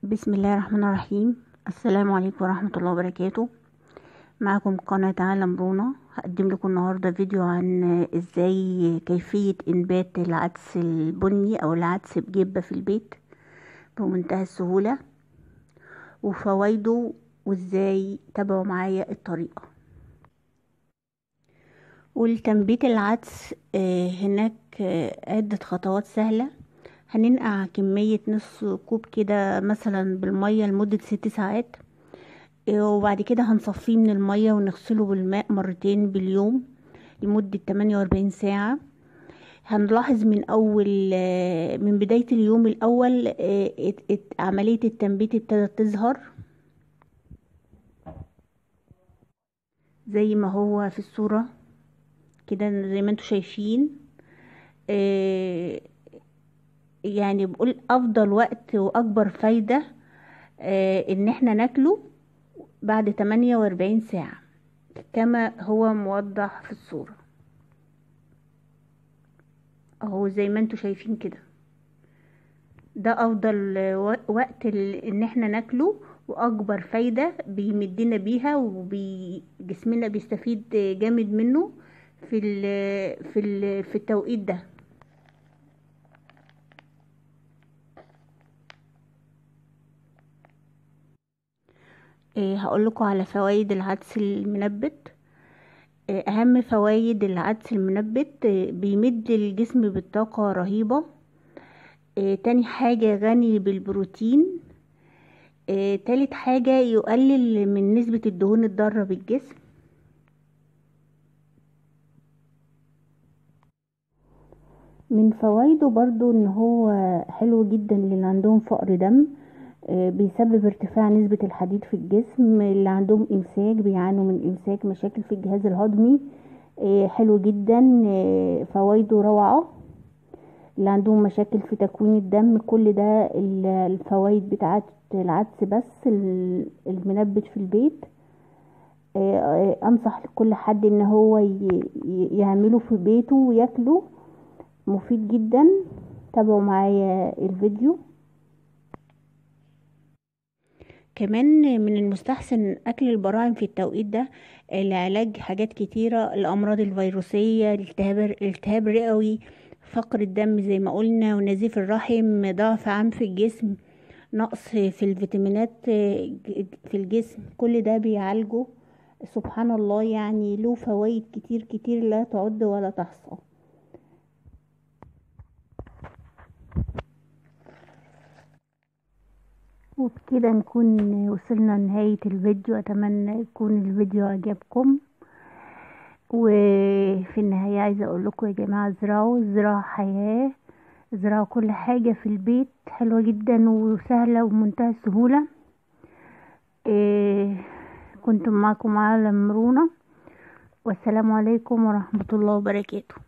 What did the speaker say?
بسم الله الرحمن الرحيم السلام عليكم ورحمة الله وبركاته معكم قناة عالم رونا هقدم لكم النهاردة فيديو عن ازاي كيفية انبات العدس البني او العدس بجبة في البيت بمنتهى السهولة وفوائده وازاي تابعوا معايا الطريقة والتنبيت العدس آه، هناك آه، عدة خطوات سهلة هننقع كمية نص كوب كده مثلا بالمية لمدة ست ساعات وبعد كده هنصفيه من المية ونغسله بالماء مرتين باليوم لمدة 48 ساعة هنلاحظ من اول من بداية اليوم الاول عملية التنبيت ابتدت تظهر زي ما هو في الصورة كده زي ما انتوا شايفين يعني بقول افضل وقت واكبر فايدة آه ان احنا ناكله بعد 48 ساعة كما هو موضح في الصورة اهو زي ما انتوا شايفين كده ده افضل وقت ان احنا ناكله واكبر فايدة بيمدنا بيها وجسمنا بيستفيد جامد منه في ال في ال في التوقيت ده إيه هقول لكم على فوائد العدس المنبت إيه اهم فوائد العدس المنبت إيه بيمد الجسم بالطاقة رهيبة إيه تاني حاجة غني بالبروتين إيه تالت حاجة يقلل من نسبة الدهون الضارة بالجسم من فوائده برضو ان هو حلو جدا للي عندهم فقر دم بيسبب ارتفاع نسبة الحديد في الجسم اللي عندهم امساك بيعانوا من امساك مشاكل في الجهاز الهضمي حلو جدا فوائده روعة اللي عندهم مشاكل في تكوين الدم كل ده الفوائد بتاعت العدس بس المنبت في البيت انصح لكل حد ان هو يعمله في بيته وياكله مفيد جدا تابعوا معايا الفيديو كمان من المستحسن اكل البراعم في التوقيت ده لعلاج حاجات كتيرة الامراض الفيروسية الالتهاب الالتهاب رئوي فقر الدم زي ما قلنا ونزيف الرحم ضعف عام في الجسم نقص في الفيتامينات في الجسم كل ده بيعالجه سبحان الله يعني له فوائد كتير كتير لا تعد ولا تحصى وبكده نكون وصلنا لنهاية الفيديو اتمنى يكون الفيديو عجبكم وفي النهاية عايزة اقول لكم يا جماعة زرعوا زراعة حياة زرعوا كل حاجة في البيت حلوة جدا وسهلة ومنتهى السهولة إيه كنت معكم عالم رونا والسلام عليكم ورحمة الله وبركاته